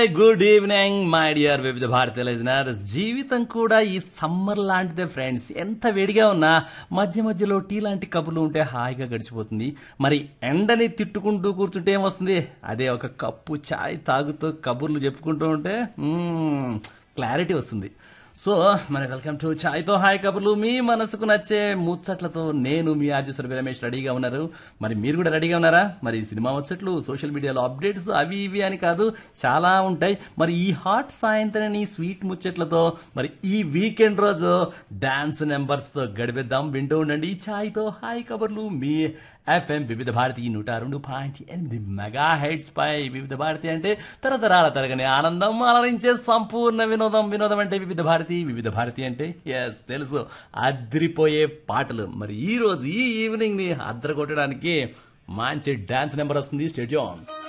good evening my dear వివిధ భారతీయ listeners జీవితం కూడా ఈ సమ్మర్ లాంటిదే ఫ్రెండ్స్ ఎంత వేడిగా ఉన్నా మధ్య మధ్యలో టీ లాంటి కబుర్లు ఉంటే హాయిగా గడిచిపోతుంది మరి ఎండని తిట్టుకుంటూ కూర్చుంటే ఏమొస్తుంది అదే ఒక కప్పు చాయ్ తాగుతూ కబుర్లు చెప్పుకుంటూ ఉంటే క్లారిటీ వస్తుంది సో మరి వెల్కమ్ టు ఛాయ్తో హాయ్ కబుర్లు మీ మనసుకు నచ్చే ముచ్చట్లతో నేను మీ ఆజేశ్వర రమేష్ రెడీగా ఉన్నారు మరి మీరు కూడా రెడీగా ఉన్నారా మరి సినిమా ముచ్చట్లు సోషల్ మీడియాలో అప్డేట్స్ అవి ఇవి అని కాదు చాలా ఉంటాయి మరి ఈ హాట్ సాయంత్రం ఈ స్వీట్ ముచ్చట్లతో మరి ఈ వీకెండ్ రోజు డాన్స్ నెంబర్స్తో గడిపేద్దాం వింటూ ఉండండి ఈ ఛాయ్తో హాయ్ కబుర్లు మీ ఎఫ్ఎం వివిధ భారతి నూట రెండు పాయింట్ ఎనిమిది మెగా హెడ్స్ పై వివిధ భారతి అంటే తరతరాల తరగని ఆనందం అలరించే సంపూర్ణ వినోదం వినోదం అంటే వివిధ భారతి వివిధ భారతి అంటే ఎస్ తెలుసు అద్రిపోయే పాటలు మరి ఈ రోజు ఈ ఈవినింగ్ ని అద్దర కొట్టడానికి మంచి డాన్స్ నెంబర్ వస్తుంది స్టేడియం